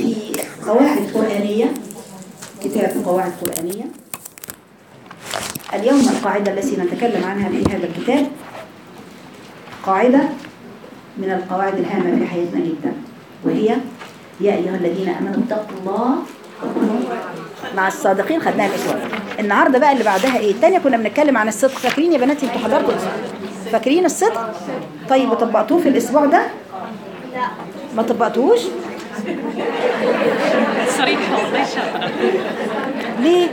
في قواعد قرآنية كتاب قواعد قرآنية اليوم القاعدة التي نتكلم عنها في هذا الكتاب قاعدة من القواعد الهامة في حياتنا جدا وهي يا أيها الذين آمنوا اتقوا الله مع الصادقين خدناها الأسبوع النهارده بقى اللي بعدها ايه الثانيه كنا بنتكلم عن الصدق فاكرين يا بناتي انتوا حضرتوا فاكرين الصدق طيب وطبقتوه في الاسبوع ده لا ما طبقتوهوش صريحة والله شاطرة ليه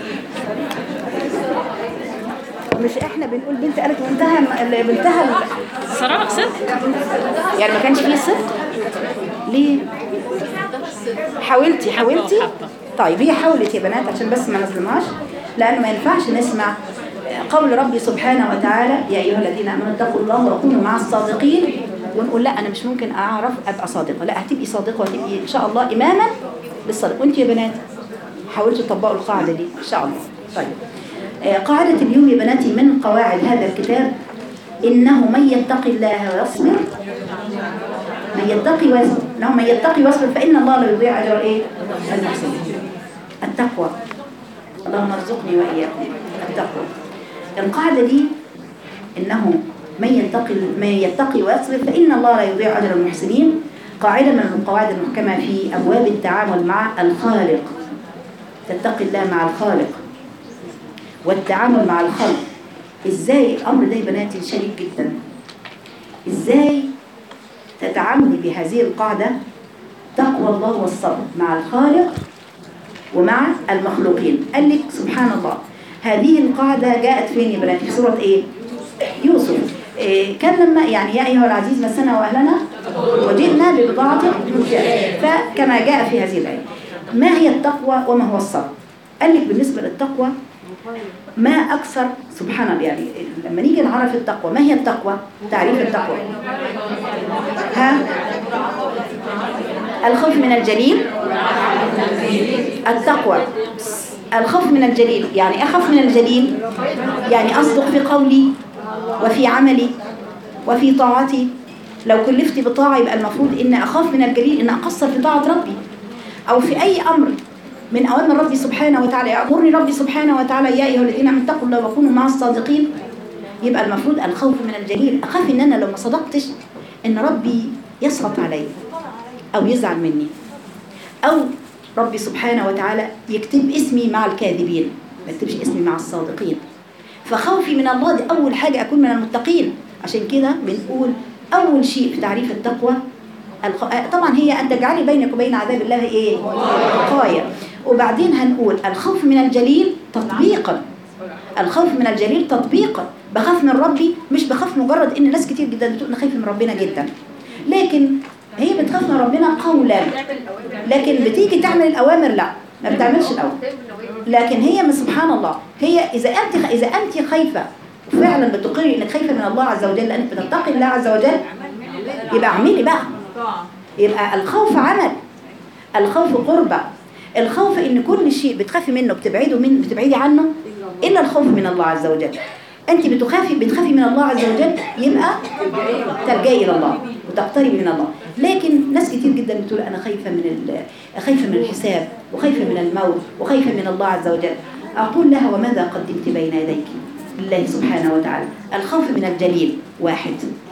مش احنا بنقول بنت قالت وانتهى بنتها صراحة صدق يعني ما كانش فيه صدق ليه حاولتي حاولتي حبة. طيب هي حاولت يا بنات عشان بس ما نظلمهاش لانه ما ينفعش نسمع قول ربي سبحانه وتعالى يا ايها الذين امنوا اتقوا الله وكونوا مع الصادقين ونقول لا انا مش ممكن اعرف ابقى صادقه لا هتبقي صادقه وهتبقي ان شاء الله اماما للصدق وانت يا بنات حاولتوا تطبقوا القاعده دي ان شاء الله طيب آه، قاعده اليوم يا بناتي من قواعد هذا الكتاب انه من يتقي الله ويصبر من يتقي ويصبر انه من يتقي ويصبر فان الله لا يضيع اجر ايه المحسنين التقوى اللهم ارزقني واياكم التقوى القاعده دي انه من يتقي من يتقي ويصبر فان الله لا يضيع اجر المحسنين قاعده من القواعد المحكمه في ابواب التعامل مع الخالق تتقي الله مع الخالق والتعامل مع الخلق ازاي الامر ده يا بناتي شديد جدا ازاي تتعاملي بهذه القاعده تقوى الله والصبر مع الخالق ومع المخلوقين قال لك سبحان الله هذه القاعدة جاءت فين يا بنات في سورة ايه يوسف إيه كان لما يعني يا أيها العزيز مسنا وأهلنا وجئنا ببضاعة مزجاة فكما جاء في هذه الآية ما هي التقوى وما هو الصبر قال لك بالنسبة للتقوى ما أكثر سبحان الله يعني لما نيجي نعرف التقوى ما هي التقوى تعريف التقوى ها الخوف من الجليل التقوى الخوف من الجليل يعني أخف من الجليل يعني أصدق في قولي وفي عملي وفي طاعتي لو كلفت بطاعة يبقى المفروض إن أخاف من الجليل إن أقصر في طاعة ربي أو في أي أمر من أوامر ربي سبحانه وتعالى يأمرني ربي سبحانه وتعالى يا أيها الذين آمنوا اتقوا الله وكونوا مع الصادقين يبقى المفروض الخوف من الجليل أخاف إن أنا لو ما صدقتش إن ربي يسخط علي أو يزعل مني أو ربي سبحانه وتعالى يكتب اسمي مع الكاذبين ما يكتبش اسمي مع الصادقين فخوفي من الله دي أول حاجة أكون من المتقين عشان كده بنقول أول شيء في تعريف التقوى الخ... آه، طبعا هي أن تجعلي بينك وبين عذاب الله إيه؟ وقاية وبعدين هنقول الخوف من الجليل تطبيقا الخوف من الجليل تطبيقا بخاف من ربي مش بخاف مجرد ان ناس كتير جدا بتقول انا خايفه من ربنا جدا لكن هي بتخاف من ربنا قولا لكن بتيجي تعمل الاوامر لا ما بتعملش الاوامر لكن هي من سبحان الله هي اذا انت اذا انت خايفه وفعلا بتقري انك خايفه من الله عز وجل لانك بتتقي الله عز وجل يبقى اعملي بقى يبقى الخوف عمل الخوف قربة الخوف ان كل شيء بتخافي منه بتبعده من بتبعدي عنه الا الخوف من الله عز وجل انت بتخافي بتخافي من الله عز وجل يبقى تلجئي الى الله وتقتربي من الله لكن ناس كتير جدا بتقول انا خايفه من ال- خايفه من الحساب وخايفه من الموت وخايفه من الله عز وجل اقول لها وماذا قدمت بين يديك لله سبحانه وتعالى الخوف من الجليل واحد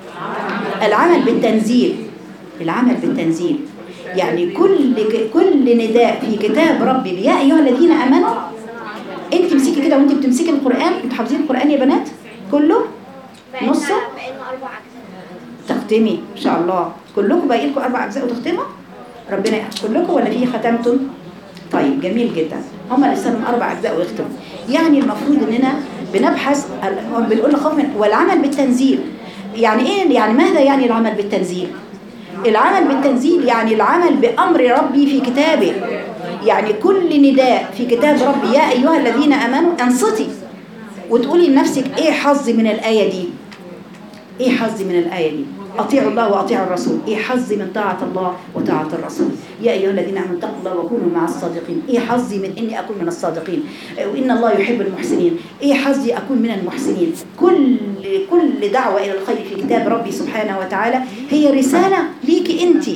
العمل بالتنزيل العمل بالتنزيل يعني كل كل نداء في كتاب ربي يا ايها الذين امنوا انت امسكي كده وانت بتمسكي القران انتوا حافظين القران يا بنات كله نصه بقينا أربع أجزاء تختمي ان شاء الله كلكم باقي لكم اربع اجزاء وتختموا ربنا يحفظ كلكم ولا فيه ختمتم طيب جميل جدا هم لسه لهم اربع اجزاء ويختموا يعني المفروض اننا بنبحث ال- بنقول الخوف من والعمل بالتنزيل يعني ايه يعني ماذا يعني العمل بالتنزيل العمل بالتنزيل يعني العمل بامر ربي في كتابه يعني كل نداء في كتاب ربي يا ايها الذين امنوا انصتي وتقولي لنفسك ايه حظي من الايه دي ايه حظي من الآية دي أطيعوا الله وأطيعوا الرسول إيه حظي من طاعة الله وطاعة الرسول يا أيها الذين آمنوا اتقوا الله وكونوا مع الصادقين إيه حظي من إني أكون من الصادقين وإن الله يحب المحسنين إيه حظي أكون من المحسنين كل كل دعوة إلى الخير في كتاب ربي سبحانه وتعالى هي رسالة ليك أنت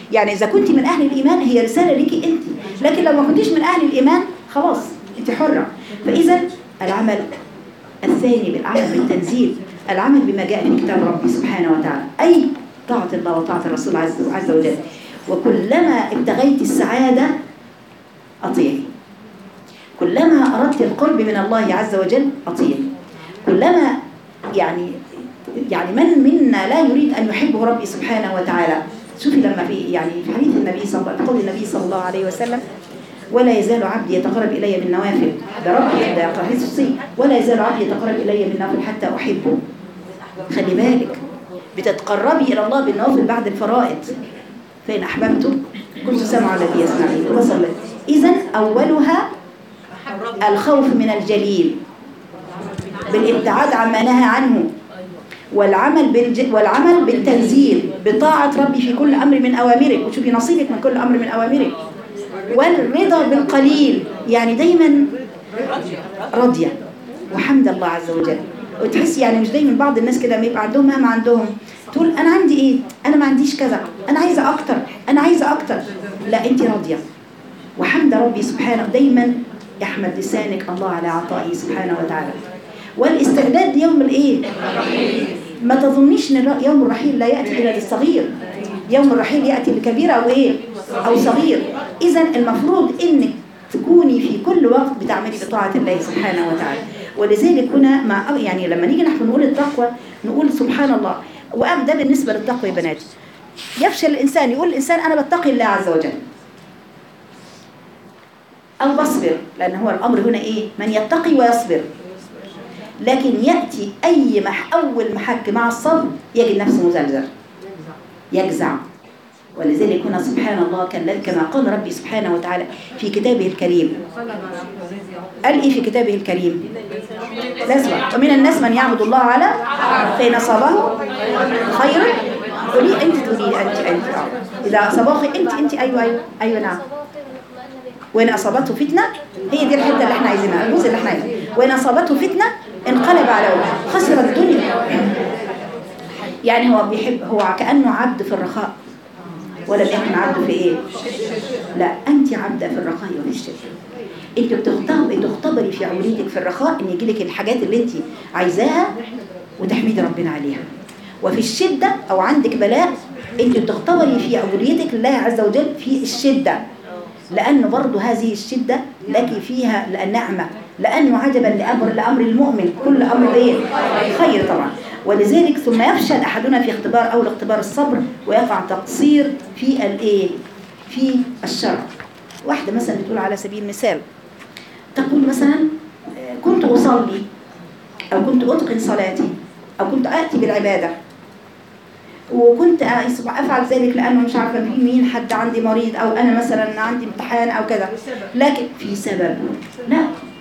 يعني إذا كنت من أهل الإيمان هي رسالة ليكي أنت لكن لو ما كنتيش من أهل الإيمان خلاص أنت حرة فإذا العمل الثاني بالعمل بالتنزيل العمل بما جاء في كتاب ربي سبحانه وتعالى أي طاعة الله وطاعة الرسول عز عز وجل وكلما ابتغيت السعادة أطيعي كلما أردت القرب من الله عز وجل أطيعي كلما يعني يعني من منا لا يريد أن يحبه ربي سبحانه وتعالى شوفي لما في يعني في حديث النبي صلى الله قول النبي صلى الله عليه وسلم ولا يزال عبدي يتقرب إلي بالنوافل ده ربي ده حديث الصي ولا يزال عبدي يتقرب إلي بالنوافل حتى أحبه خلي بالك بتتقربي إلى الله بالنوافل بعد الفرائض فإن أحببته كنت سمع الذي يسمع به وصل إذا أولها الخوف من الجليل بالابتعاد عما نهى عنه والعمل بالج... والعمل بالتنزيل بطاعة ربي في كل أمر من أوامرك وشوفي نصيبك من كل أمر من أوامرك والرضا بالقليل يعني دايما راضية وحمد الله عز وجل وتحسي يعني مش دايما بعض الناس كده بيبقى عندهم مهما عندهم تقول أنا عندي إيه أنا ما عنديش كذا أنا عايزة أكتر أنا عايزة أكتر لا أنت راضية وحمد ربي سبحانه دايما يحمد لسانك الله على عطائه سبحانه وتعالى والاستعداد ليوم الايه ما تظنيش ان الر- يوم الرحيل لا ياتي الا للصغير يوم الرحيل ياتي للكبير او ايه او صغير اذا المفروض انك تكوني في كل وقت بتعملي بطاعه الله سبحانه وتعالى ولذلك هنا مع يعني لما نيجي نحن نقول التقوى نقول سبحان الله وأم ده بالنسبه للتقوى يا بنات يفشل الانسان يقول الانسان انا بتقي الله عز وجل أو بصبر لأن هو الأمر هنا إيه من يتقي ويصبر لكن يأتي أي مح أول محك مع الصبر يجد نفسه مزلزل يجزع ولذلك هنا سبحان الله كان كما قال ربي سبحانه وتعالى في كتابه الكريم قال إيه في كتابه الكريم لا اسمع ومن الناس من يعبد الله على فإن أصابه خيرا قولي أنت تقولي أنت أنت آه. إذا أصابه خير أنت أنت أيوه أيوه أيوه نعم وإن أصابته فتنة هي دي الحتة اللي احنا عايزينها الجزء اللي احنا عايزينه وإن أصابته فتنة انقلب على وجهه خسر الدنيا يعني هو بيحب هو كأنه عبد في الرخاء ولم يكن عبد في ايه لا أنت عبدة في الرخاء وفي الشدة انت بتختبري تختبري في عمريتك في الرخاء ان يجيلك الحاجات اللي انت عايزاها وتحمدي ربنا عليها وفي الشدة او عندك بلاء انت بتختبري في عبوديتك لله عز وجل في الشدة لأن برضو هذه الشدة لك فيها النعمة لأنه عجبا لأمر لأمر المؤمن كل أمر إيه؟ خير طبعا ولذلك ثم يفشل أحدنا في اختبار أول اختبار الصبر ويقع تقصير في الإيه؟ في الشر واحدة مثلا بتقول على سبيل المثال تقول مثلا آه، كنت أصلي أو كنت أتقن صلاتي أو كنت آتي بالعبادة وكنت افعل ذلك لانه مش عارفه في مين حد عندي مريض او انا مثلا عندي امتحان او كذا لكن في سبب لا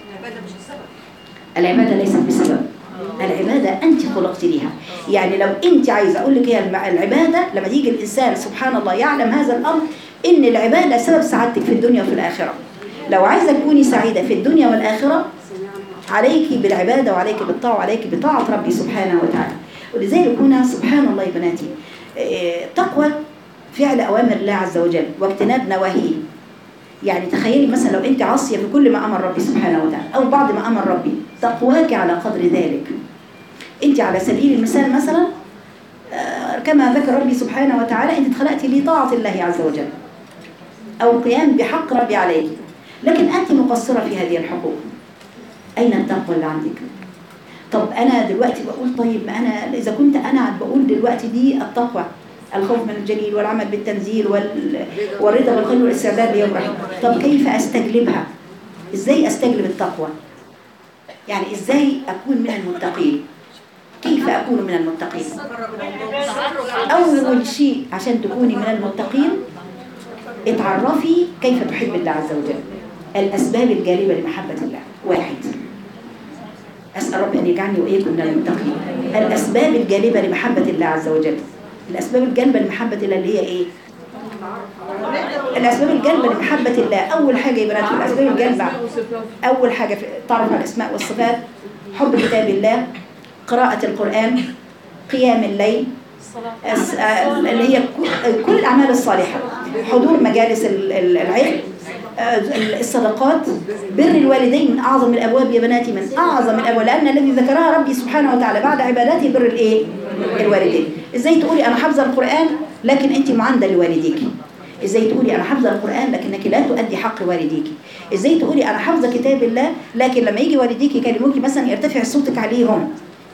العباده ليست بسبب العباده انت خلقت ليها يعني لو انت عايزه اقول لك هي الم- العباده لما يجي الانسان سبحان الله يعلم هذا الامر ان العباده سبب سعادتك في الدنيا وفي الاخره لو عايزه تكوني سعيده في الدنيا والاخره عليك بالعباده وعليك بالطاعه وعليك بطاعه ربي سبحانه وتعالى ولذلك هنا سبحان الله يا بناتي آه، تقوى فعل أوامر الله عز وجل واجتناب نواهيه يعني تخيلي مثلا لو أنت عاصية في كل ما أمر ربي سبحانه وتعالى أو بعض ما أمر ربي تقواك على قدر ذلك أنت على سبيل المثال مثلا آه، كما ذكر ربي سبحانه وتعالى أنت اتخلقت لطاعة الله عز وجل أو قيام بحق ربي عليك لكن أنت مقصرة في هذه الحقوق أين التقوى اللي عندك؟ طب انا دلوقتي بقول طيب ما انا اذا كنت انا بقول دلوقتي دي التقوى الخوف من الجليل والعمل بالتنزيل وال... والرضا بالخير والاستعداد ليوم الرحيل طب كيف استجلبها ازاي استجلب التقوى يعني ازاي اكون من المتقين كيف اكون من المتقين اول شيء عشان تكوني من المتقين اتعرفي كيف تحب الله عز وجل الاسباب الجالبه لمحبه الله واحد أسأل ربي أن يجعلني وإياكم من المتقين الأسباب الجالبة لمحبة الله عز وجل الأسباب الجالبة لمحبة الله اللي هي إيه؟ الأسباب الجالبة لمحبة الله أول حاجة يا بنات في الأسباب الجالبة أول حاجة في تعرف على الأسماء والصفات حب كتاب الله قراءة القرآن قيام الليل أس- آه، اللي هي كل- كل الأعمال الصالحة حضور مجالس ال- ال- العلم آه، الصدقات بر الوالدين من اعظم الابواب يا بناتي من اعظم الابواب لان الذي ذكرها ربي سبحانه وتعالى بعد عبادته بر الايه الوالدين ازاي تقولي انا حافظه القران لكن انت معانده لوالديك ازاي تقولي انا حافظه القران لكنك لا تؤدي حق والديك ازاي تقولي انا حافظه كتاب الله لكن لما يجي والديك يكلموكي مثلا يرتفع صوتك عليهم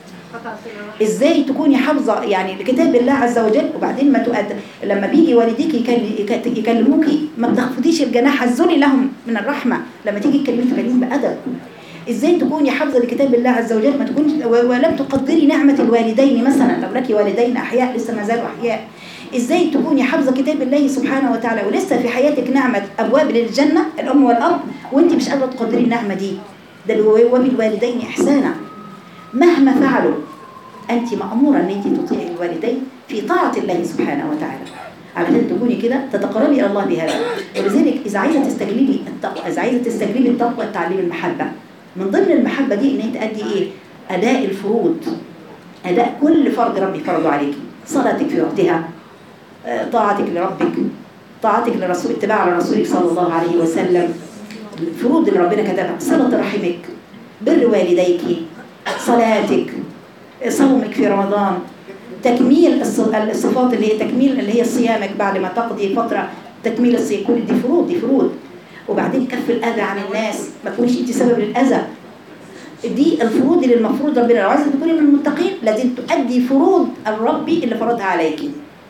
ازاي تكوني حافظه يعني لكتاب الله عز وجل وبعدين ما تؤد لما بيجي والديك يكل- يك- يكلموكي ما بتخفضيش الجناح الذلي لهم من الرحمه لما تيجي تكلمي تكلمي بادب ازاي تكوني حافظه لكتاب الله عز وجل ما تكونش و- ولم تقدري نعمه الوالدين مثلا لو لك والدين احياء لسه ما زالوا احياء ازاي تكوني حافظه كتاب الله سبحانه وتعالى ولسه في حياتك نعمه ابواب للجنه الام والاب وانت مش قادره تقدري النعمه دي ده وبالوالدين احسانا مهما فعلوا أنت مأمورة أن أنت تطيعي الوالدين في طاعة الله سبحانه وتعالى علشان تكوني كده تتقربي إلى الله بهذا ولذلك إذا عايزة تستجلبي التقوى إذا عايزة تستجلبي التقوى تعليم المحبة من ضمن المحبة دي إن هي تأدي إيه؟ أداء الفروض أداء كل فرض ربي فرضه عليك صلاتك في وقتها آه، طاعتك لربك طاعتك لرسول اتباع لرسولك صلى الله عليه وسلم الفروض اللي ربنا كتبها صلة رحمك بر والديك صلاتك صومك في رمضان تكميل الص- الصفات اللي هي تكميل اللي هي صيامك بعد ما تقضي فترة تكميل الصيام كل دي فروض دي فروض وبعدين كف الأذى عن الناس ما تكونيش أنت سبب للأذى دي الفروض اللي المفروض ربنا لو عايزة تكوني من المتقين لازم تؤدي فروض الرب اللي فرضها عليك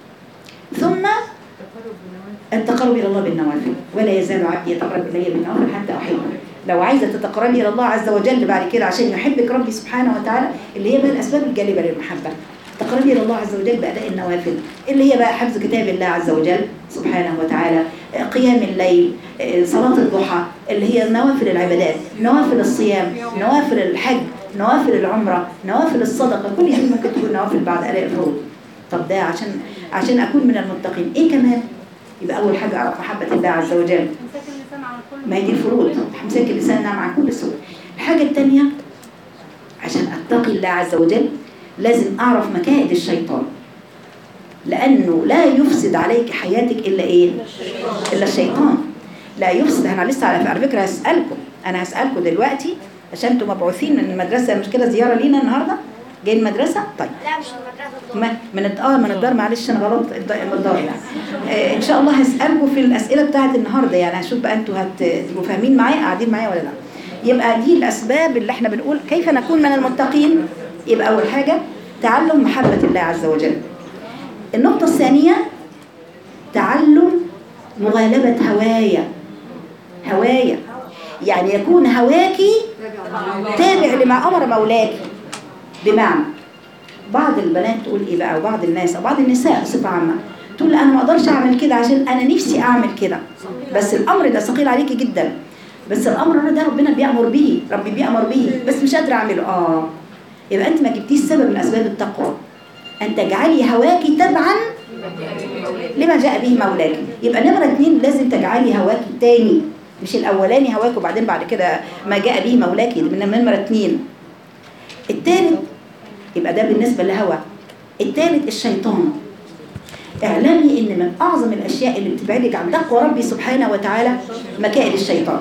ثم التقرب إلى الله بالنوافل ولا يزال عبدي يتقرب إلي بالنوافل حتى أحبه لو عايزة تتقربي إلى الله عز وجل بعد كده عشان يحبك ربي سبحانه وتعالى اللي هي بقى الأسباب الجالبة للمحبة تقربي إلى الله عز وجل بأداء النوافل اللي هي بقى حفظ كتاب الله عز وجل سبحانه وتعالى آه، قيام الليل آه، صلاة الضحى اللي هي نوافل العبادات نوافل الصيام نوافل الحج نوافل العمرة نوافل الصدقة كل دي ممكن تكون نوافل بعد أداء الفروض طب ده عشان عشان أكون من المتقين إيه كمان يبقى أول حاجة أعرف محبة الله عز وجل امسك اللسان عن كل ما هي دي الفروض امساك اللسان نعم عن كل سوء الحاجة الثانية عشان أتقي الله عز وجل لازم أعرف مكائد الشيطان لأنه لا يفسد عليك حياتك إلا إيه؟ إلا الشيطان لا يفسد أنا لسه على على فكرة هسألكم أنا هسألكم دلوقتي عشان أنتم مبعوثين من المدرسة مش كده زيارة لينا النهاردة جاي المدرسة طيب لا مش المدرسة الضوء ما من الد- اه من الدار معلش انا غلط الد- من الدار يعني آه ان شاء الله هسالكم في الاسئله بتاعت النهارده يعني هشوف بقى انتوا هتبقوا فاهمين معايا قاعدين معايا ولا لا يبقى دي الاسباب اللي احنا بنقول كيف نكون من المتقين يبقى اول حاجه تعلم محبه الله عز وجل النقطه الثانيه تعلم مغالبه هوايا هوايا يعني يكون هواكي تابع لما امر مولاك بمعنى بعض البنات تقول ايه بقى وبعض الناس او بعض النساء بصفه عامه تقول انا ما اقدرش اعمل كده عشان انا نفسي اعمل كده بس الامر ده ثقيل عليكي جدا بس الامر ده ربنا بيامر به ربي بيامر به بس مش قادره اعمله اه يبقى انت ما جبتيش سبب من اسباب التقوى ان تجعلي هواك تبعا لما جاء به مولاك يبقى نمره اتنين لازم تجعلي هواك التاني مش الاولاني هواك وبعدين بعد كده ما جاء به مولاك من نمره اتنين التالت يبقى ده بالنسبة لهوى الثالث الشيطان اعلمي ان من اعظم الاشياء اللي بتبعدك عن تقوى ربي سبحانه وتعالى مكائد الشيطان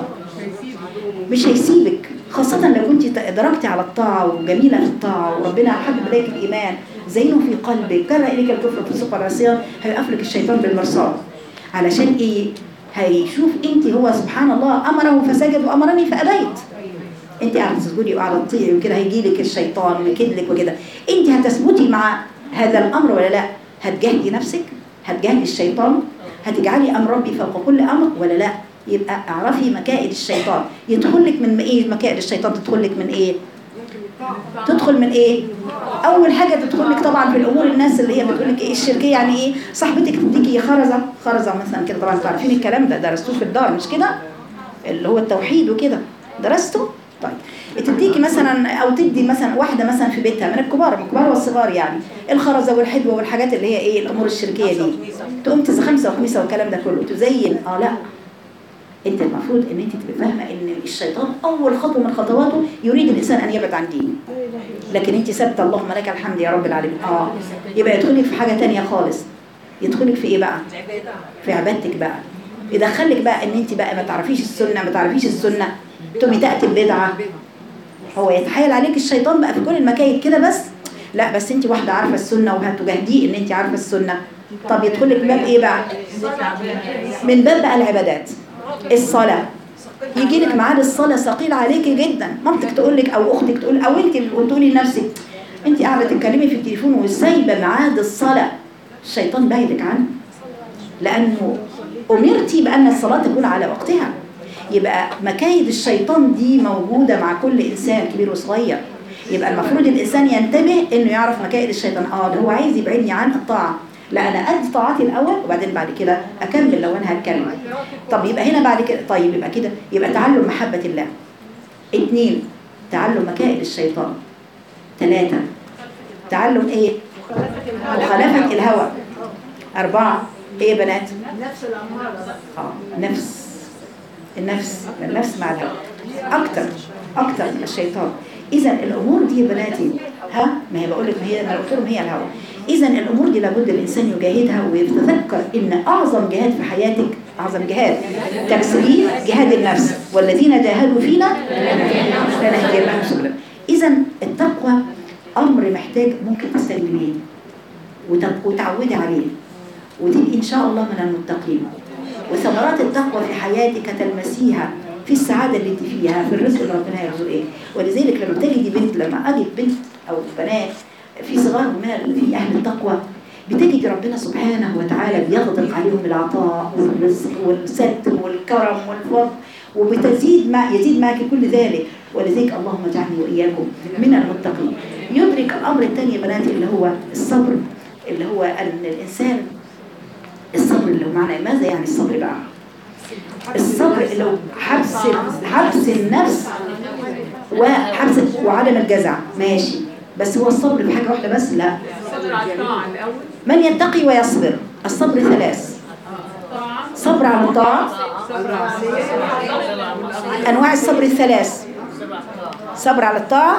مش هيسيبك خاصة لو كنت درجتي على الطاعة وجميلة في الطاعة وربنا حبب إليك الإيمان زينه في قلبك كره إليك الكفر والفسوق والعصيان هيقفلك الشيطان بالمرصاد علشان إيه؟ هيشوف أنت هو سبحان الله أمره فسجد وأمرني فأبيت انت قاعده تسجدي وقاعده تطيعي وكده هيجي لك الشيطان ويكدلك وكده انت هتثبتي مع هذا الامر ولا لا هتجاهدي نفسك هتجاهدي الشيطان هتجعلي امر ربي فوق كل امر ولا لا يبقى اعرفي مكائد الشيطان يدخل لك من ايه مكائد الشيطان تدخل لك من ايه تدخل من ايه اول حاجه تدخل لك طبعا في الامور الناس اللي هي بتقول لك ايه الشركيه يعني ايه صاحبتك تديكي خرزه خرزه مثلا كده طبعا انتوا عارفين الكلام ده درستوه في الدار مش كده اللي هو التوحيد وكده درسته طيب تديكي مثلا او تدي مثلا واحده مثلا في بيتها من الكبار من الكبار والصغار يعني الخرزه والحدوه والحاجات اللي هي ايه الامور الشركيه دي تقوم تز خمسه وخميسه والكلام ده كله تزين اه لا انت المفروض ان انت تبقي فاهمه ان الشيطان اول خطوه من خطواته يريد الانسان ان يبعد عن دينه لكن انت ثابته اللهم لك الحمد يا رب العالمين اه يبقى يدخلك في حاجه تانية خالص يدخلك في ايه بقى في عبادتك بقى يدخلك بقى ان انت بقى ما تعرفيش السنه ما تعرفيش السنه تقومي تاتي البدعه هو يتحايل عليك الشيطان بقى في كل المكايد كده بس لا بس انت واحده عارفه السنه وهتجاهديه ان انت عارفه السنه طب يدخل لك باب ايه بقى من باب بقى العبادات الصلاه يجي لك ميعاد الصلاه ثقيل عليكي جدا مامتك تقول لك او اختك تقول او انت تقولي لنفسك انت قاعده تتكلمي في التليفون وسايبه ميعاد الصلاه الشيطان بايدك عنه لانه امرتي بان الصلاه تكون على وقتها يبقى مكايد الشيطان دي موجوده مع كل انسان كبير وصغير يبقى المفروض الانسان ينتبه انه يعرف مكايد الشيطان اه ده هو عايز يبعدني عن الطاعه لا انا ادي طاعتي الاول وبعدين بعد كده اكمل لو انا هتكلم طب يبقى هنا بعد كده طيب يبقى كده يبقى تعلم محبه الله اثنين تعلم مكائد الشيطان ثلاثة تعلم ايه مخالفة الهوى أربعة ايه يا بنات نفس الأمارة بقى اه نفس النفس النفس مع الهوى أكتر أكتر من الشيطان إذا الأمور دي يا بناتي ها ما هي بقول لك ما هي ما أنا قلت لهم هي الهوى إذا الأمور دي لابد الإنسان يجاهدها ويتذكر إن أعظم جهاد في حياتك أعظم جهاد تكسبين جهاد النفس والذين جاهدوا فينا لنهدينهم سبلنا إذا التقوى أمر محتاج ممكن تستجيبيه وت- وتعودي عليه وتبقي إن شاء الله من المتقين وثمرات التقوى في حياتك تلمسيها في السعادة اللي انت فيها في الرزق اللي ربنا يرزق ايه ولذلك لما تجدي بنت لما أجد بنت أو بنات في صغار مال في أهل التقوى بتجد ربنا سبحانه وتعالى بيغدق عليهم العطاء والرزق والستر والكرم والفضل وبتزيد ما يزيد معك كل ذلك ولذلك اللهم اجعلني وإياكم من المتقين يدرك الأمر الثاني يا بناتي اللي هو الصبر اللي هو أن الإنسان الصبر اللي هو معنى ماذا يعني الصبر بقى الصبر اللي هو حبس حبس النفس وحبس وعدم الجزع ماشي بس هو الصبر في حاجة واحدة بس لا الصبر على الطاعة الأول من يتقي ويصبر الصبر ثلاث صبر على الطاعة صبر على السيئة أنواع الصبر الثلاث صبر على الطاعة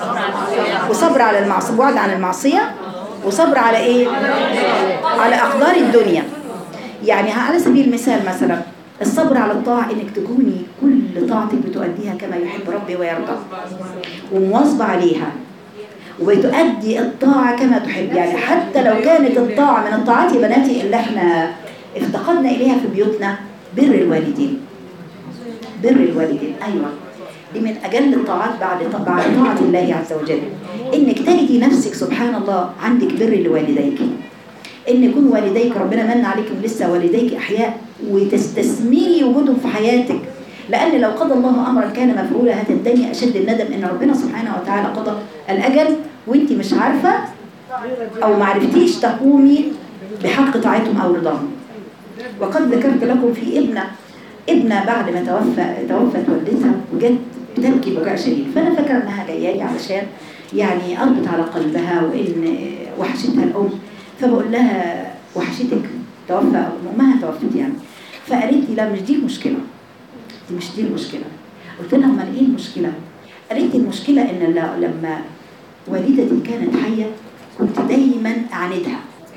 وصبر على المعصية بعد عن المعصية وصبر على إيه؟ على أقدار الدنيا يعني على سبيل المثال مثلا الصبر على الطاعة إنك تكوني كل طاعتك بتؤديها كما يحب ربي ويرضى ومواظبة عليها وبتؤدي الطاعة كما تحب يعني حتى لو كانت الطاعة من الطاعات يا بناتي اللي احنا افتقدنا إليها في بيوتنا بر الوالدين بر الوالدين أيوة دي من أجل الطاعات بعد بعد طاعة الله عز وجل إنك تجدي نفسك سبحان الله عندك بر لوالديك إن يكون والديك ربنا من عليكم لسه والديك أحياء وتستثمري وجودهم في حياتك لأن لو قضى الله أمرا كان مفعولا هتندمي أشد الندم إن ربنا سبحانه وتعالى قضى الأجل وأنت مش عارفة أو ما عرفتيش تقومي بحق طاعتهم أو رضاهم وقد ذكرت لكم في ابنة ابنة بعد ما توفى توفت والدتها وجت بتبكي بكاء شديد فأنا فاكرة إنها جاية لي علشان يعني أربط على قلبها وإن وحشتها الأم فبقول لها وحشتك توفى أمها توفت يعني فقالت لي لا مش دي المشكلة دي مش دي المشكلة قلت لها امال ايه المشكلة قالت لي المشكلة ان ل- لما والدتي كانت حية كنت دايما اعاندها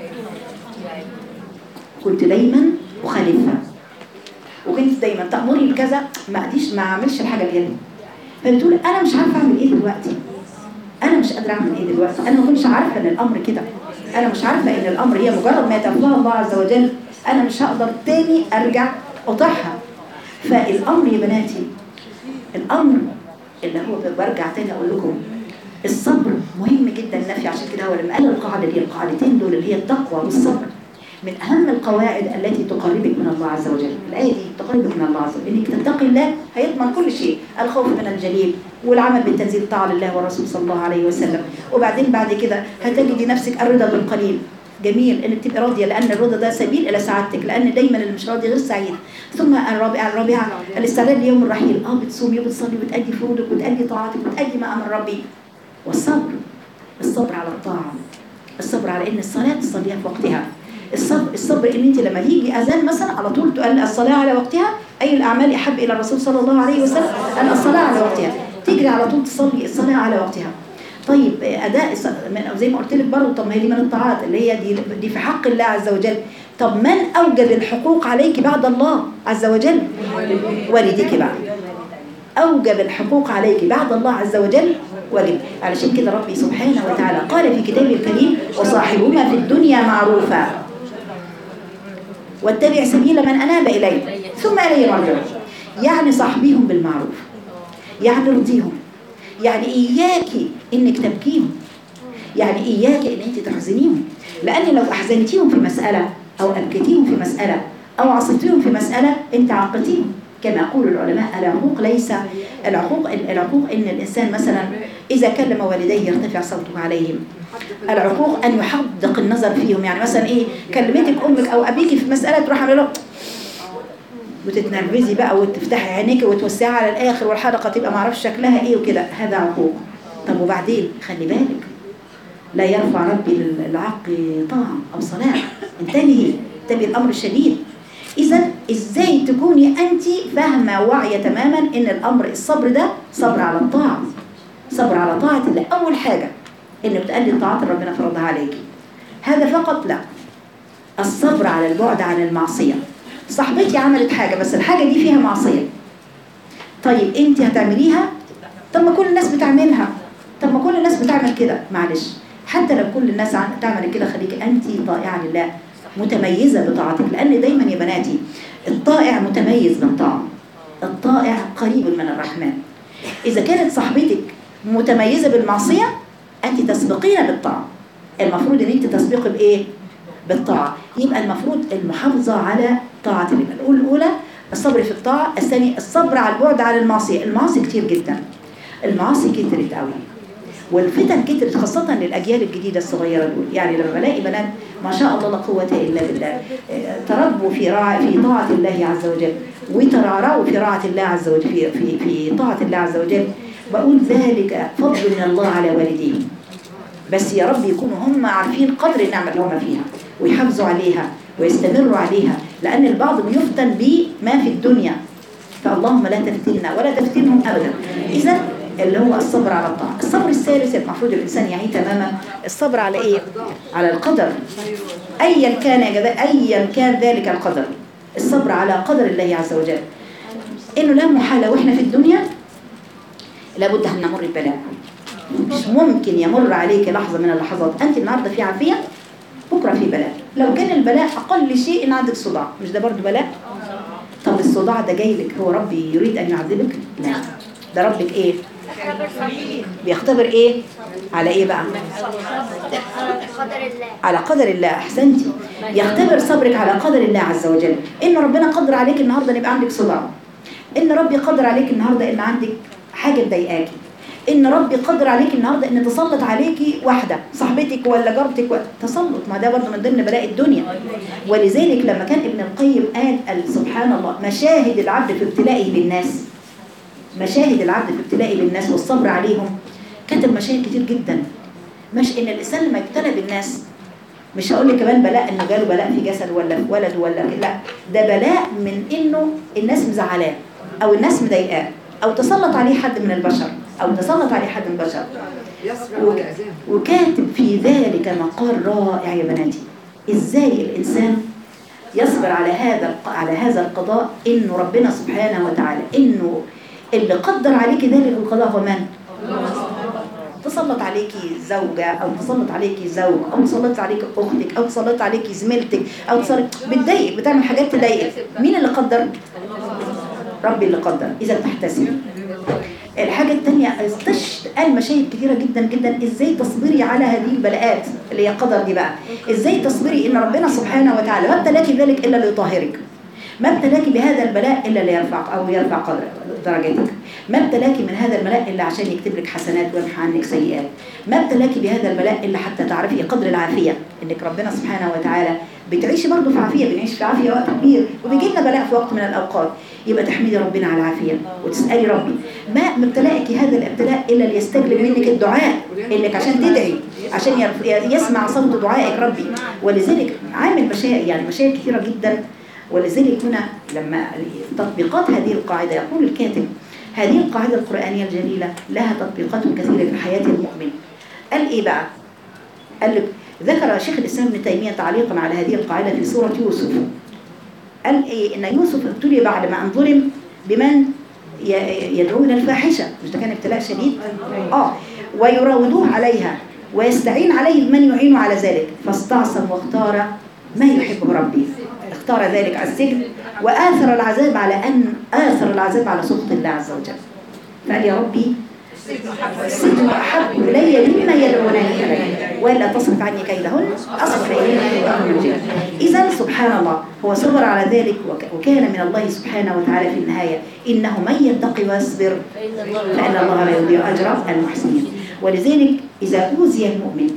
كنت دايما اخالفها وكنت دايما تأمرني بكذا ما اديش ما اعملش الحاجة اللي هي دي. فبتقول انا مش عارفة اعمل ايه دلوقتي انا مش قادرة اعمل ايه دلوقتي انا ما كنتش عارفة ان الامر كده انا مش عارفة ان الامر هي مجرد ما يتوفاها الله عز وجل انا مش هقدر تاني ارجع اطيعها فالامر يا بناتي الامر اللي هو برجع تاني اقول لكم الصبر مهم جدا النفي عشان كده هو لما قال القاعده دي القاعدتين دول اللي هي التقوى والصبر من اهم القواعد التي تقربك من الله عز وجل الايه دي تقربك من الله عز وجل انك تتقي الله هيضمن كل شيء الخوف من الجليل والعمل بالتنزيل الطاعه لله والرسول صلى الله عليه وسلم وبعدين بعد كده هتجدي نفسك الرضا بالقليل جميل انك تبقي راضيه لان الرضا ده سبيل الى سعادتك لان دايما اللي مش راضي غير سعيد ثم الرابعه الرابعه الاستعداد ليوم الرحيل اه بتصومي وبتصلي وبتأدي فروضك وتأدي طاعتك وتأدي ما امر ربي والصبر الصبر على الطاعه الصبر على ان الصلاه تصليها في وقتها الصبر الصبر ان انت لما يجي اذان مثلا على طول تقول الصلاه على وقتها اي الاعمال احب الى الرسول صلى الله عليه وسلم ان الصلاه على وقتها تجري على طول تصلي الصلاه على وقتها طيب اداء الص- من- زي ما قلت لك برضه طب ما هي دي من الطاعات اللي هي دي دي في حق الله عز وجل طب من أوجب الحقوق عليك بعد الله عز وجل والديك بقى أوجب الحقوق عليك بعد الله عز وجل واجب علشان كده ربي سبحانه وتعالى قال في كتابه الكريم وصاحبهما في الدنيا معروفا واتبع سبيل من أناب إليه ثم إليه مرجعهم يعني صاحبيهم بالمعروف يعني ارضيهم يعني إياكي إنك تبكيهم يعني إياك إن أنت تحزنيهم لأن لو أحزنتيهم في مسألة أو أبكيتيهم في مسألة أو عصيتيهم في مسألة أنت عاقتيهم كما يقول العلماء العقوق ليس العقوق العقوق إن الإنسان مثلا إذا كلم والديه يرتفع صوته عليهم العقوق أن يحدق النظر فيهم يعني مثلا إيه كلمتك أمك أو أبيك في مسألة تروح عامله له وتتنرفزي بقى وتفتحي عينيك وتوسعي على الآخر والحلقة تبقى معرفش شكلها إيه وكده هذا عقوق طب وبعدين خلي بالك لا يرفع ربي للعق طاعة أو صلاة انتبهي انتبهي الأمر الشديد إذا إزاي تكوني أنت فاهمة واعية تماما إن الأمر الصبر ده صبر على الطاعة صبر على طاعة الله أول حاجة إنك تأدي الطاعات اللي ربنا فرضها عليكي هذا فقط لا الصبر على البعد عن المعصية صاحبتي عملت حاجة بس الحاجة دي فيها معصية طيب انت هتعمليها طب ما كل الناس بتعملها طب ما كل الناس بتعمل كده معلش حتى لو كل الناس عن- تعمل كده خليكي انت طائعة لله متميزة بطاعتك لان دايما يا بناتي الطائع متميز بالطاعة الطائع قريب من الرحمن اذا كانت صاحبتك متميزة بالمعصية انت تسبقين بالطاعة المفروض ان انت تسبقي بايه بالطاعة يبقى المفروض المحافظة على طاعة الله الأولى الأولى الصبر في الطاعة الثاني الصبر على البعد عن المعصية المعاصي كتير جدا المعاصي كترت قوي والفتن كترت خاصة للأجيال الجديدة الصغيرة دول يعني لما بلاقي بنات ما شاء الله لا قوة إلا بالله آه، تربوا في راع في طاعة الله عز وجل وترعرعوا في راعة الله عز وجل في في في طاعة الله عز وجل بقول ذلك فضل من الله على والديهم بس يا رب يكونوا هم عارفين قدر النعمة اللي هم فيها ويحافظوا عليها ويستمروا عليها لأن البعض بيفتن بما في الدنيا فاللهم لا تفتنا ولا تفتنهم أبدا إذا اللي هو الصبر على الطاعة الصبر الثالث المفروض الإنسان يعيه تماما الصبر على إيه؟ على القدر أيا كان يا جماعة أيا كان ذلك القدر الصبر على قدر الله عز وجل إنه لا محالة وإحنا في الدنيا لابد أن نمر ببلاء مش ممكن يمر عليك لحظة من اللحظات أنت النهاردة في عافية بكرة في بلاء لو كان البلاء أقل شيء إن عندك صداع مش ده برضو بلاء طب الصداع ده جاي لك هو ربي يريد أن يعذبك لا ده ربك إيه بيختبر إيه على إيه بقى قدر الله على قدر الله أحسنتي يختبر صبرك على قدر الله عز وجل إن ربنا قدر عليك النهاردة أن يبقى عندك صداع إن ربي قدر عليك النهاردة إن عندك حاجة مضايقاكي إن ربي قدر عليك النهاردة إن تسلط عليكي واحدة صاحبتك ولا جارتك و... تسلط ما ده برضه من ضمن بلاء الدنيا ولذلك لما كان ابن القيم قال قال سبحان الله مشاهد العبد في ابتلائه بالناس مشاهد العبد في ابتلائه بالناس والصبر عليهم كتب مشاهد كتير جدا مش ان الانسان لما يبتلى بالناس مش هقول لك كمان بلاء انه جاله بلاء في جسد ولا في ولد ولا لا ده بلاء من انه الناس مزعلاه او الناس مضايقاه او تسلط عليه حد من البشر او تسلط عليه حد من البشر يصبر على الأذان وكاتب في ذلك مقال رائع يا بناتي ازاي الانسان يصبر على هذا الق- على هذا القضاء انه ربنا سبحانه وتعالى انه اللي قدر عليك ذلك القضاء هو من تسلط عليكي زوجة أو تسلط عليكي زوج أو تسلط عليكي أختك أو تسلط عليكي زميلتك أو تسلط بتضايقك بتعمل حاجات تضايقك مين اللي قدر؟ ربي اللي قدر إذا بتحتسبي الحاجة التانية استشهد قال مشاهد كتيرة جدا جدا ازاي تصبري على هذه البلاءات اللي هي قدر دي بقى ازاي تصبري ان ربنا سبحانه وتعالى ما ابتلاكي ذلك الا ليطهرك ما ابتلاكي بهذا البلاء الا ليرفع او يرفع قدر درجتك ما ابتلاكي من هذا البلاء الا عشان يكتب لك حسنات ويمحى عنك سيئات ما ابتلاكي بهذا البلاء الا حتى تعرفي قدر العافيه انك ربنا سبحانه وتعالى بتعيشي برضه في عافيه بنعيش في عافيه وقت كبير وبيجي لنا بلاء في وقت من الاوقات يبقى تحمدي ربنا على العافيه وتسالي ربي ما مبتلائك هذا الابتلاء الا ليستجلب منك الدعاء انك عشان تدعي عشان يرف- يسمع صوت دعائك ربي ولذلك عامل مشاكل يعني مشاكل كثيره جدا ولذلك هنا لما تطبيقات هذه القاعده يقول الكاتب هذه القاعده القرانيه الجليله لها تطبيقات كثيره في حياه المؤمن قال ايه بقى قال لك ذكر شيخ الإسلام ابن تيمية تعليقا على هذه القاعدة في سورة يوسف قال إيه إن يوسف ابتلي بعد ما أن ظلم بمن ي- يدعو إلى الفاحشة مش ده كان ابتلاء شديد؟ آه ويراودوه عليها ويستعين عليه بمن يعين على ذلك فاستعصم واختار ما يحبه ربي اختار ذلك على السجن وآثر العذاب على أن آثر العذاب على سخط الله عز وجل فقال يا ربي السجن أحب إلي مما يدعونني إليه وإلا تصرف عني كيدهن أصرف إليهن إذا سبحان الله هو صبر على ذلك وك- وكان من الله سبحانه وتعالى في النهاية إنه من يتقي ويصبر فإن الله لا يضيع أجر المحسنين ولذلك إذا أوذي المؤمن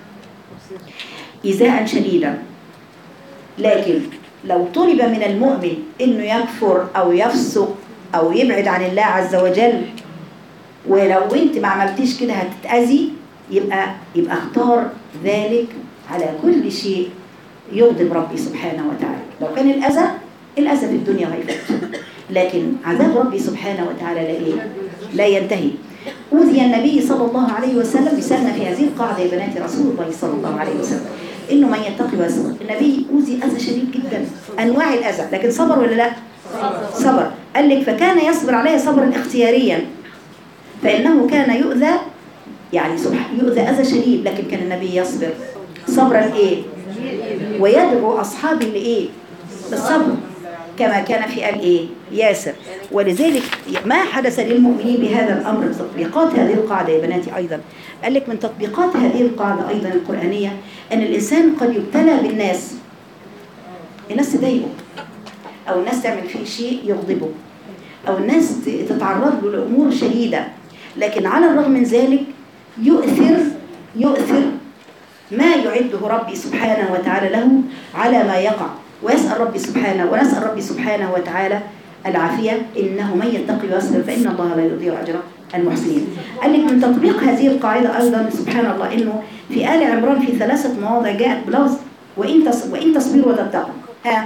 إيذاء شديدا لكن لو طلب من المؤمن إنه يكفر أو يفسق أو يبعد عن الله عز وجل ولو انت ما عملتيش كده هتتأذي يبقى يبقى اختار ذلك على كل شيء يغضب ربي سبحانه وتعالى لو كان الأذى الأذى في الدنيا هيفوت لكن عذاب ربي سبحانه وتعالى لا إيه؟ لا ينتهي أوذي النبي صلى الله عليه وسلم مثالنا في هذه القاعدة يا بنات رسول الله صلى الله عليه وسلم إنه من يتقي ويصبر النبي أوذي أذى شديد جدا أنواع الأذى لكن صبر ولا لا؟ صبر قال لك فكان يصبر عليه صبرا اختياريا فإنه كان يؤذى يعني سبحان يؤذى أذى شديد لكن كان النبي يصبر صبرا إيه ويدعو أصحابه لإيه بالصبر كما كان في آل إيه ياسر ولذلك ما حدث للمؤمنين بهذا الأمر من تطبيقات هذه القاعدة يا بناتي أيضا قال لك من تطبيقات هذه القاعدة أيضا القرآنية أن الإنسان قد يبتلى بالناس الناس تضايقه أو الناس تعمل فيه شيء يغضبه أو الناس تتعرض له لأمور شديدة لكن على الرغم من ذلك يؤثر يؤثر ما يعده ربي سبحانه وتعالى له على ما يقع ويسأل ربي سبحانه ونسأل ربي سبحانه وتعالى العافية إنه من يتقي ويصبر فإن الله لا يضيع أجر المحسنين قال لك من تطبيق هذه القاعدة أيضا سبحان الله إنه في آل عمران في ثلاثة مواضع جاءت بلفظ وإن تص- وإن تصبروا وتتقوا ها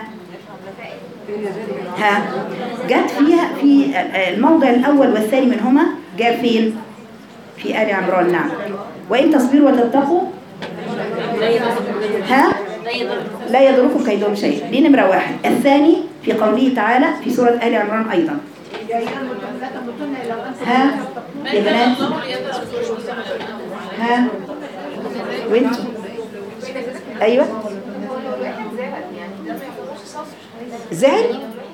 ها جت فيها في الموضع الأول والثاني منهما جاء فين في آل عمران نعم وإن تصبروا وتتقوا ها لا يضركم كيدهم شيء دي نمرة واحد الثاني في قوله تعالى في سورة آل عمران أيضا ها يا بنات ها وانتوا ايوه زعل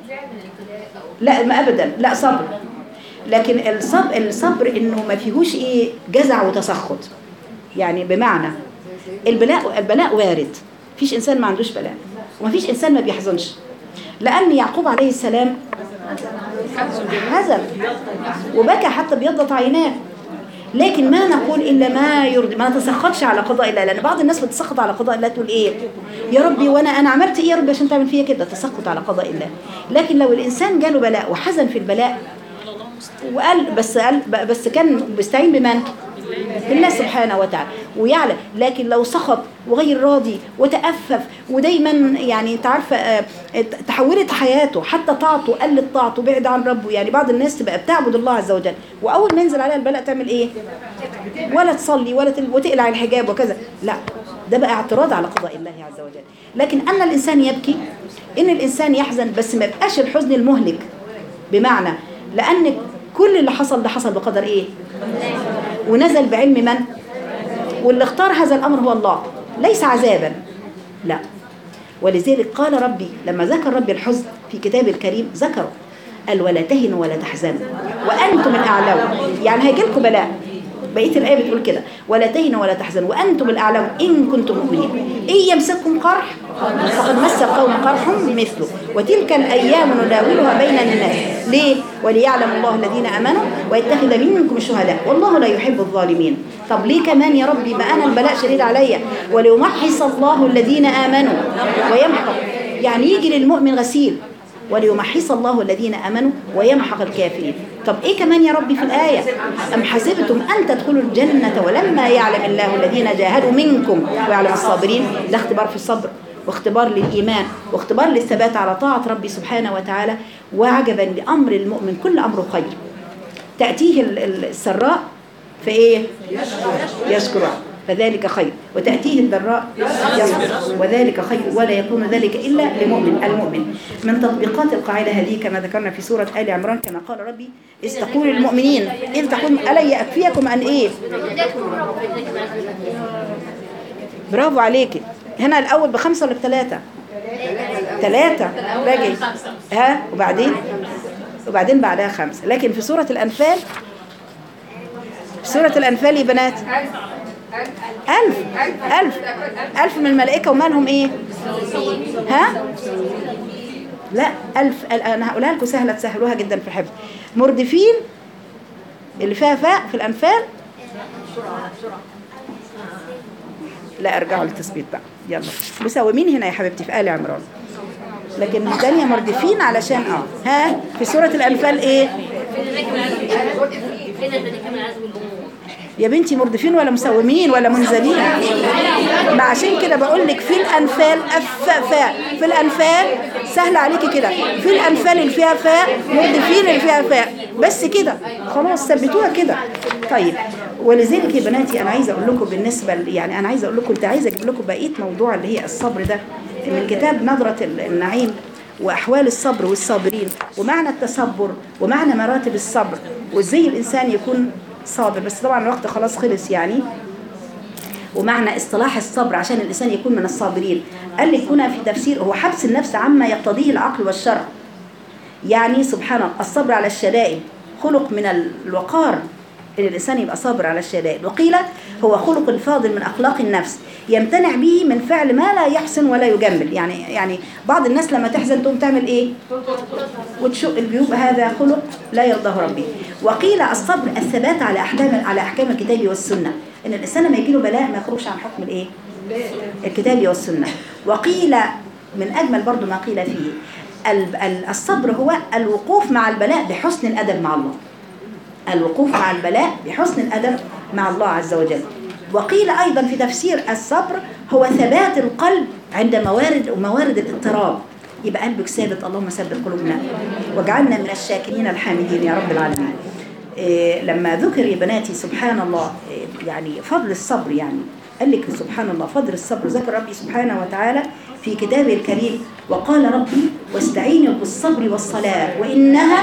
لا ما ابدا لا صبر لكن الصبر الصبر انه ما فيهوش ايه جزع وتسخط يعني بمعنى البلاء البلاء وارد مفيش انسان ما عندوش بلاء ومفيش انسان ما بيحزنش لان يعقوب عليه السلام حزن وبكى حتى بيضت عيناه لكن ما نقول الا ما يرضي ما نتسخطش على قضاء الله لان بعض الناس بتسخط على قضاء الله تقول ايه يا ربي وانا انا عملت ايه يا ربي عشان تعمل فيا كده تسخط على قضاء الله لكن لو الانسان جاله بلاء وحزن في البلاء وقال بس قال بس كان بيستعين بمن بالله سبحانه وتعالى ويعلم لكن لو سخط وغير راضي وتأفف ودايما يعني انت عارفه آه، تحولت حياته حتى طاعته قلت طاعته بعد عن ربه يعني بعض الناس تبقى بتعبد الله عز وجل واول ما ينزل عليها البلاء تعمل ايه ولا تصلي ولا تل... وتقلع الحجاب وكذا لا ده بقى اعتراض على قضاء الله عز وجل لكن ان الانسان يبكي ان الانسان يحزن بس ما يبقاش الحزن المهلك بمعنى لان كل اللي حصل ده حصل بقدر ايه ونزل بعلم من واللي اختار هذا الامر هو الله ليس عذابا لا ولذلك قال ربي لما ذكر ربي الحزن في كتاب الكريم ذكره قال ولا تهنوا ولا تحزنوا وانتم الاعلون يعني هيجي لكم بلاء بقيه الايه بتقول كده ولا تهنوا ولا تحزنوا وانتم الاعلون ان كنتم مؤمنين ان يمسككم قرح فقد مس القوم قرح مثله وتلك الايام نداولها بين الناس ليه وليعلم الله الذين امنوا ويتخذ منكم شهداء والله لا يحب الظالمين طب ليه كمان يا ربي ما انا البلاء شديد عليا وليمحص الله الذين امنوا ويمحق يعني يجي للمؤمن غسيل وليمحص الله الذين امنوا ويمحق الكافرين طب ايه كمان يا ربي في الايه ام حسبتم ان تدخلوا الجنه ولما يعلم الله الذين جاهدوا منكم ويعلم الصابرين ده اختبار في الصبر واختبار للايمان واختبار للثبات على طاعه ربي سبحانه وتعالى وعجبا لامر المؤمن كل امره خير تاتيه ال- ال- السراء فايه يشكر فذلك خير وتأتيه الضراء يصبر وذلك خير ولا يكون ذلك إلا لمؤمن المؤمن من تطبيقات القاعدة هذه كما ذكرنا في سورة آل عمران كما قال ربي إذ تقول للمؤمنين إذ تقول ألا يكفيكم أن إيه برافو عليكي هنا الأول بخمسة ولا بثلاثة ثلاثة باجي ها وبعدين وبعدين بعدها خمسة لكن في سورة الأنفال في سورة الأنفال يا بنات ألف ألف ألف من الملائكة ومالهم إيه ها لا ألف أنا هقولها لكم سهلة تسهلوها جدا في الحفظ مردفين اللي فيها فاء في الأنفال لا ارجعوا للتثبيت بقى يلا مساومين هنا يا حبيبتي في آل عمران لكن الثانية مردفين علشان اه ها في سورة الأنفال ايه يا بنتي مردفين ولا مسومين ولا منزلين ما عشان كده بقول لك في الانفال اف فاء في الانفال سهل عليكي كده في الانفال اللي فيها فاء مردفين اللي فيها فاء بس كده خلاص ثبتوها كده طيب ولذلك يا بناتي انا عايزه اقول لكم بالنسبه ل- يعني انا عايزه اقول لكم كنت عايزه اجيب لكم بقيه موضوع اللي هي الصبر ده من كتاب نظره النعيم واحوال الصبر والصابرين ومعنى التصبر ومعنى مراتب الصبر وازاي الانسان يكون صابر بس طبعا الوقت خلاص خلص يعني ومعنى اصطلاح الصبر عشان الإنسان يكون من الصابرين قال لك هنا في تفسير هو حبس النفس عما يقتضيه العقل والشرع يعني سبحان الله الصبر على الشدائد خلق من الوقار ان الانسان يبقى صابر على الشدائد وقيل هو خلق فاضل من اخلاق النفس يمتنع به من فعل ما لا يحسن ولا يجمل يعني يعني بعض الناس لما تحزن تقوم تعمل ايه وتشق الجيوب هذا خلق لا يرضاه ربي وقيل الصبر الثبات على احكام على احكام الكتاب والسنه ان الانسان لما يجي له بلاء ما يخرجش عن حكم الايه الكتاب والسنه وقيل من اجمل برضو ما قيل فيه ال- ال- الصبر هو الوقوف مع البلاء بحسن الادب مع الله الوقوف مع البلاء بحسن الادب مع الله عز وجل وقيل ايضا في تفسير الصبر هو ثبات القلب عند موارد وموارد الاضطراب يبقى قلبك ثابت اللهم ثبت قلوبنا واجعلنا من الشاكرين الحامدين يا رب العالمين إيه لما ذكر يا بناتي سبحان الله إيه يعني فضل الصبر يعني قال لك سبحان الله فضل الصبر ذكر ربي سبحانه وتعالى في كتابه الكريم وقال ربي واستعينوا بالصبر والصلاة وإنها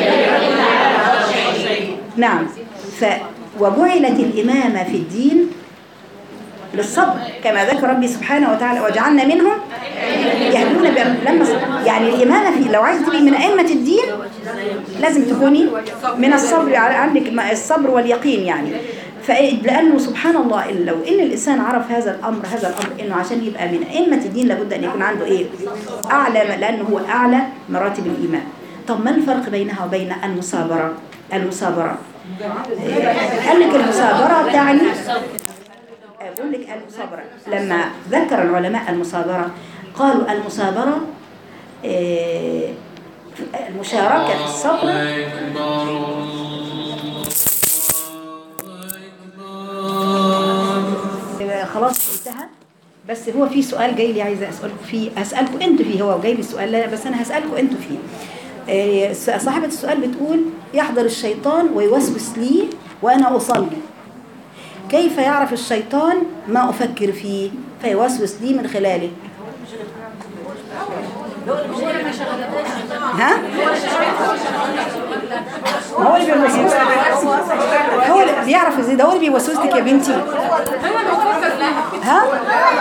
نعم ف وجعلت الإمامة في الدين للصبر كما ذكر ربي سبحانه وتعالى وجعلنا منهم يهدون بأم- لما يعني الإمامة في لو عايزة تبقي من أئمة الدين لازم تكوني من الصبر على- عندك ما- الصبر واليقين يعني فلأنه سبحان الله لو إن الإنسان عرف هذا الأمر هذا الأمر إنه عشان يبقى من أئمة الدين لابد أن يكون عنده إيه أعلى لأنه هو أعلى مراتب الإيمان طب ما الفرق بينها وبين المصابرة المصابرة قال لك المصابرة تعني أقول لك المصابرة لما ذكر العلماء المصابرة قالوا المصابرة آه، المشاركة في الصبر آه، خلاص انتهى بس هو في سؤال جاي لي عايزه اسالكم فيه هسالكم انتوا فيه هو جاي لي سؤال لا بس انا هسالكم انتوا فيه آه، صاحبة السؤال بتقول يحضر الشيطان ويوسوس لي وانا اصلي كيف يعرف الشيطان ما افكر فيه فيوسوس لي من خلاله ها هو اللي بيوسوس هو اللي بيعرف ازاي ده هو اللي بيوسوس لك يا بنتي ها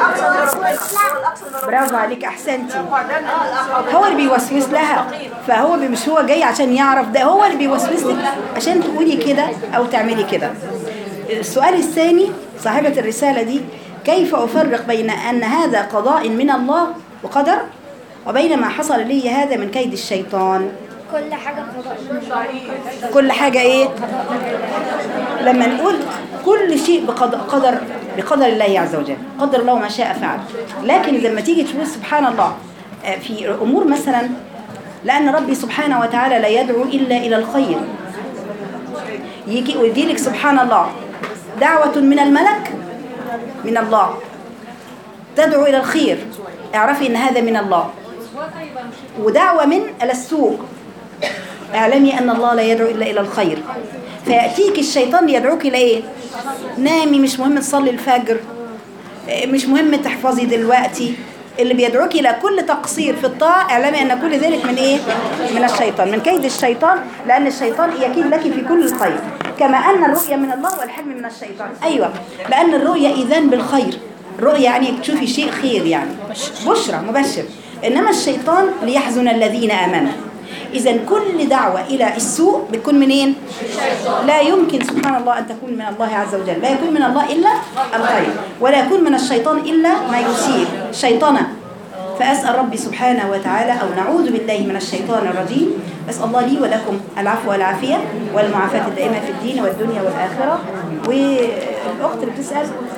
برافو عليك احسنتي هو اللي بيوسوس لها فهو بي- مش هو جاي عشان يعرف ده هو اللي بيوسوس لك عشان تقولي كده او تعملي كده السؤال الثاني صاحبة الرسالة دي كيف أفرق بين أن هذا قضاء من الله وقدر وبين ما حصل لي هذا من كيد الشيطان كل حاجة قضاء من الله كل حاجة إيه لما نقول كل شيء بقدر قدر بقدر الله عز وجل قدر الله ما شاء فعل لكن لما تيجي تقول سبحان الله آه، في أمور مثلا لأن ربي سبحانه وتعالى لا يدعو إلا إلى الخير يجي ويجي لك سبحان الله دعوة من الملك من الله تدعو إلى الخير اعرفي إن هذا من الله ودعوة من إلى السوء اعلمي أن الله لا يدعو إلا إلى الخير فيأتيك الشيطان ليدعوك إلى إيه؟ نامي مش مهم تصلي الفجر مش مهم تحفظي دلوقتي اللي بيدعوك الى كل تقصير في الطاعه اعلمي ان كل ذلك من ايه من الشيطان من كيد الشيطان لان الشيطان يكيد لك في كل الخير كما ان الرؤيه من الله والحلم من الشيطان ايوه لان الرؤيه اذان بالخير الرؤيه يعني تشوفي شيء خير يعني بشرى مبشر انما الشيطان ليحزن الذين امنوا اذا كل دعوه الى السوء بتكون منين لا يمكن سبحان الله أن تكون من الله عز وجل لا يكون من الله إلا الخير ولا يكون من الشيطان إلا ما يسيء شيطنة فأسأل ربي سبحانه وتعالى أو نعوذ بالله من الشيطان الرجيم أسأل الله لي ولكم العفو والعافية والمعافاة الدائمة في الدين والدنيا والآخرة والأخت اللي بتسأل